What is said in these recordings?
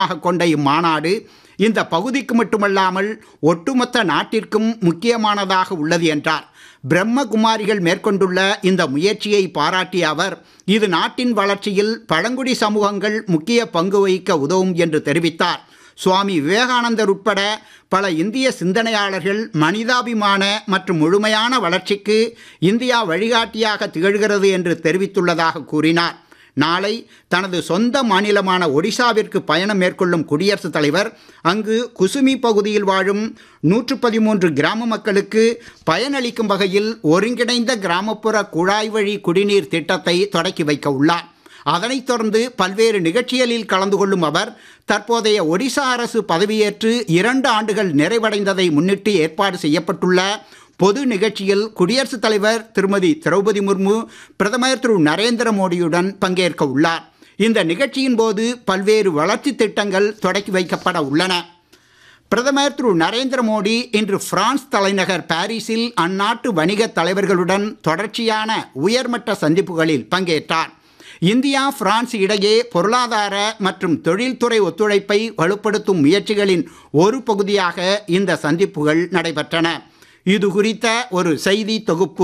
கொண்ட இம்மாநாடு இந்த பகுதிக்கு மட்டுமல்லாமல் ஒட்டுமொத்த நாட்டிற்கும் முக்கியமானதாக உள்ளது என்றார் பிரம்மகுமாரிகள் மேற்கொண்டுள்ள இந்த முயற்சியை பாராட்டிய அவர் இது நாட்டின் வளர்ச்சியில் பழங்குடி சமூகங்கள் முக்கிய பங்கு வகிக்க உதவும் என்று தெரிவித்தார் சுவாமி விவேகானந்தர் உட்பட பல இந்திய சிந்தனையாளர்கள் மனிதாபிமான மற்றும் முழுமையான வளர்ச்சிக்கு இந்தியா வழிகாட்டியாக திகழ்கிறது என்று தெரிவித்துள்ளதாக கூறினார் நாளை தனது சொந்த மாநிலமான ஒடிசாவிற்கு பயணம் மேற்கொள்ளும் குடியரசுத் தலைவர் அங்கு குசுமி பகுதியில் வாழும் நூற்று பதிமூன்று கிராம மக்களுக்கு பயனளிக்கும் வகையில் ஒருங்கிணைந்த கிராமப்புற குழாய் வழி குடிநீர் திட்டத்தை தொடக்கி வைக்க உள்ளார் அதனைத் தொடர்ந்து பல்வேறு நிகழ்ச்சிகளில் கலந்து கொள்ளும் அவர் தற்போதைய ஒடிசா அரசு பதவியேற்று இரண்டு ஆண்டுகள் நிறைவடைந்ததை முன்னிட்டு ஏற்பாடு செய்யப்பட்டுள்ள பொது நிகழ்ச்சியில் குடியரசுத் தலைவர் திருமதி திரௌபதி முர்மு பிரதமர் திரு நரேந்திர மோடியுடன் பங்கேற்க உள்ளார் இந்த நிகழ்ச்சியின் போது பல்வேறு வளர்ச்சி திட்டங்கள் தொடக்கி வைக்கப்பட உள்ளன பிரதமர் திரு நரேந்திர மோடி இன்று பிரான்ஸ் தலைநகர் பாரிஸில் அந்நாட்டு வணிக தலைவர்களுடன் தொடர்ச்சியான உயர்மட்ட சந்திப்புகளில் பங்கேற்றார் இந்தியா பிரான்ஸ் இடையே பொருளாதார மற்றும் தொழில்துறை ஒத்துழைப்பை வலுப்படுத்தும் முயற்சிகளின் ஒரு பகுதியாக இந்த சந்திப்புகள் நடைபெற்றன இது குறித்த ஒரு செய்தி தொகுப்பு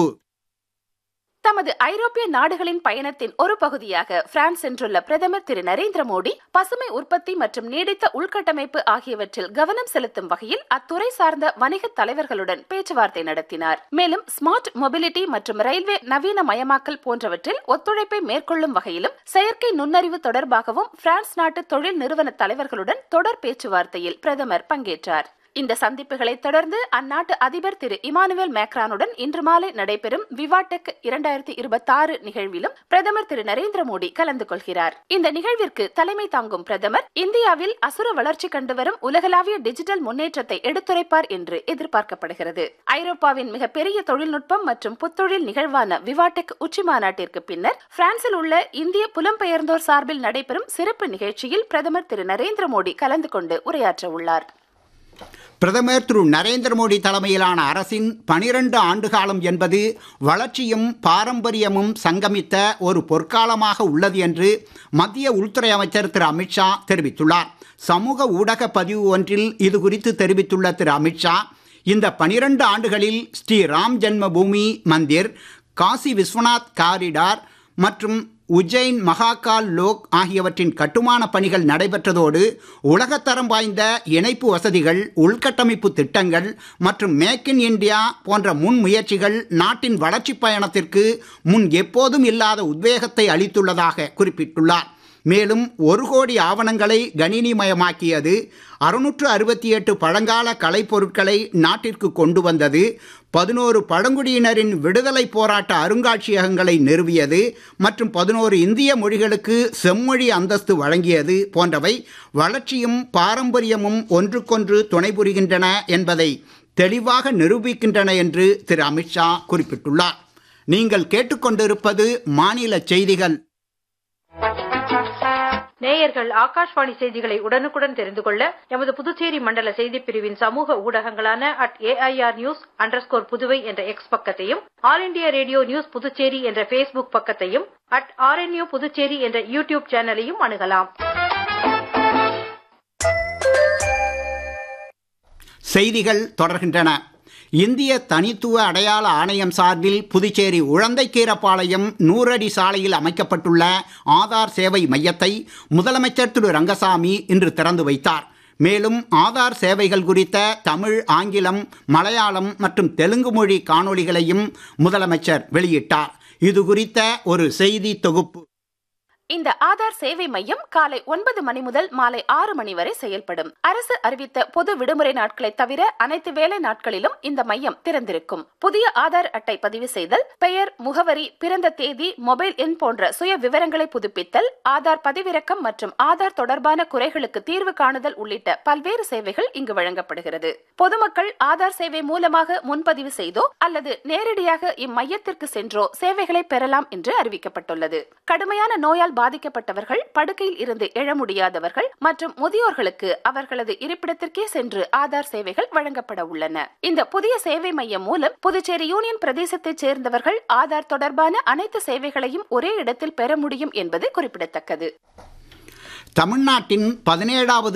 தமது ஐரோப்பிய நாடுகளின் பயணத்தின் ஒரு பகுதியாக பிரான்ஸ் சென்றுள்ள பிரதமர் திரு நரேந்திர மோடி பசுமை உற்பத்தி மற்றும் நீடித்த உள்கட்டமைப்பு ஆகியவற்றில் கவனம் செலுத்தும் வகையில் அத்துறை சார்ந்த வணிக தலைவர்களுடன் பேச்சுவார்த்தை நடத்தினார் மேலும் ஸ்மார்ட் மொபிலிட்டி மற்றும் ரயில்வே நவீனமயமாக்கல் போன்றவற்றில் ஒத்துழைப்பை மேற்கொள்ளும் வகையிலும் செயற்கை நுண்ணறிவு தொடர்பாகவும் பிரான்ஸ் நாட்டு தொழில் நிறுவன தலைவர்களுடன் தொடர் பேச்சுவார்த்தையில் பிரதமர் பங்கேற்றார் இந்த சந்திப்புகளை தொடர்ந்து அந்நாட்டு அதிபர் திரு இமானுவேல் மேக்ரானுடன் இன்று மாலை நடைபெறும் விவாடெக் இரண்டாயிரத்தி இருபத்தி ஆறு நிகழ்விலும் பிரதமர் திரு நரேந்திர மோடி கலந்து கொள்கிறார் இந்த நிகழ்விற்கு தலைமை தாங்கும் பிரதமர் இந்தியாவில் அசுர வளர்ச்சி கண்டுவரும் உலகளாவிய டிஜிட்டல் முன்னேற்றத்தை எடுத்துரைப்பார் என்று எதிர்பார்க்கப்படுகிறது ஐரோப்பாவின் மிகப்பெரிய தொழில்நுட்பம் மற்றும் புத்தொழில் நிகழ்வான விவாடெக் உச்சி மாநாட்டிற்கு பின்னர் பிரான்சில் உள்ள இந்திய புலம்பெயர்ந்தோர் சார்பில் நடைபெறும் சிறப்பு நிகழ்ச்சியில் பிரதமர் திரு நரேந்திர மோடி கலந்து கொண்டு உரையாற்ற உள்ளார் பிரதமர் திரு நரேந்திர மோடி தலைமையிலான அரசின் பனிரெண்டு ஆண்டு காலம் என்பது வளர்ச்சியும் பாரம்பரியமும் சங்கமித்த ஒரு பொற்காலமாக உள்ளது என்று மத்திய உள்துறை அமைச்சர் திரு அமித்ஷா தெரிவித்துள்ளார் சமூக ஊடக பதிவு ஒன்றில் இது குறித்து தெரிவித்துள்ள திரு அமித்ஷா இந்த பனிரெண்டு ஆண்டுகளில் ஸ்ரீ ராம் ஜென்ம பூமி மந்திர் காசி விஸ்வநாத் காரிடார் மற்றும் உஜ்ஜைன் மகாகால் லோக் ஆகியவற்றின் கட்டுமான பணிகள் நடைபெற்றதோடு உலகத்தரம் வாய்ந்த இணைப்பு வசதிகள் உள்கட்டமைப்பு திட்டங்கள் மற்றும் மேக் இன் இந்தியா போன்ற முன்முயற்சிகள் நாட்டின் வளர்ச்சி பயணத்திற்கு முன் எப்போதும் இல்லாத உத்வேகத்தை அளித்துள்ளதாக குறிப்பிட்டுள்ளார் மேலும் ஒரு கோடி ஆவணங்களை கணினிமயமாக்கியது அறுநூற்று அறுபத்தி எட்டு பழங்கால கலைப்பொருட்களை நாட்டிற்கு கொண்டு வந்தது பதினோரு பழங்குடியினரின் விடுதலை போராட்ட அருங்காட்சியகங்களை நிறுவியது மற்றும் பதினோரு இந்திய மொழிகளுக்கு செம்மொழி அந்தஸ்து வழங்கியது போன்றவை வளர்ச்சியும் பாரம்பரியமும் ஒன்றுக்கொன்று துணை புரிகின்றன என்பதை தெளிவாக நிரூபிக்கின்றன என்று திரு அமித்ஷா குறிப்பிட்டுள்ளார் நீங்கள் கேட்டுக்கொண்டிருப்பது மாநில செய்திகள் நேயர்கள் ஆகாஷ்வாணி செய்திகளை உடனுக்குடன் தெரிந்து கொள்ள எமது புதுச்சேரி மண்டல செய்திப் பிரிவின் சமூக ஊடகங்களான at AIR news underscore Puduvai என்ற எக்ஸ் பக்கத்தையும் all India radio news Puducherry என்ற ஃபேஸ்புக் பக்கத்தையும் அட் ஆர்என்யூ புதுச்சேரி என்ற யூடியூப் சேனலையும் அணுகலாம் செய்திகள் தொடர்கின்றன இந்திய தனித்துவ அடையாள ஆணையம் சார்பில் புதுச்சேரி உழந்தைக்கீரப்பாளையம் நூறடி சாலையில் அமைக்கப்பட்டுள்ள ஆதார் சேவை மையத்தை முதலமைச்சர் திரு ரங்கசாமி இன்று திறந்து வைத்தார் மேலும் ஆதார் சேவைகள் குறித்த தமிழ் ஆங்கிலம் மலையாளம் மற்றும் தெலுங்கு மொழி காணொளிகளையும் முதலமைச்சர் வெளியிட்டார் இது குறித்த ஒரு செய்தி தொகுப்பு இந்த ஆதார் சேவை மையம் காலை ஒன்பது மணி முதல் மாலை ஆறு மணி வரை செயல்படும் அரசு அறிவித்த பொது விடுமுறை நாட்களை தவிர அனைத்து வேலை நாட்களிலும் இந்த மையம் திறந்திருக்கும் புதிய ஆதார் அட்டை பதிவு செய்தல் பெயர் முகவரி பிறந்த தேதி மொபைல் எண் போன்ற சுய விவரங்களை புதுப்பித்தல் ஆதார் பதிவிறக்கம் மற்றும் ஆதார் தொடர்பான குறைகளுக்கு தீர்வு காணுதல் உள்ளிட்ட பல்வேறு சேவைகள் இங்கு வழங்கப்படுகிறது பொதுமக்கள் ஆதார் சேவை மூலமாக முன்பதிவு செய்தோ அல்லது நேரடியாக இம்மையத்திற்கு சென்றோ சேவைகளை பெறலாம் என்று அறிவிக்கப்பட்டுள்ளது கடுமையான நோயால் பாதிக்கப்பட்டவர்கள் படுக்கையில் இருந்து எழ முடியாதவர்கள் மற்றும் முதியோர்களுக்கு அவர்களது இருப்பிடத்திற்கே சென்று ஆதார் சேவைகள் வழங்கப்பட உள்ளன இந்த புதிய சேவை மையம் மூலம் புதுச்சேரி யூனியன் பிரதேசத்தைச் சேர்ந்தவர்கள் ஆதார் தொடர்பான அனைத்து சேவைகளையும் ஒரே இடத்தில் பெற முடியும் என்பது குறிப்பிடத்தக்கது தமிழ்நாட்டின் பதினேழாவது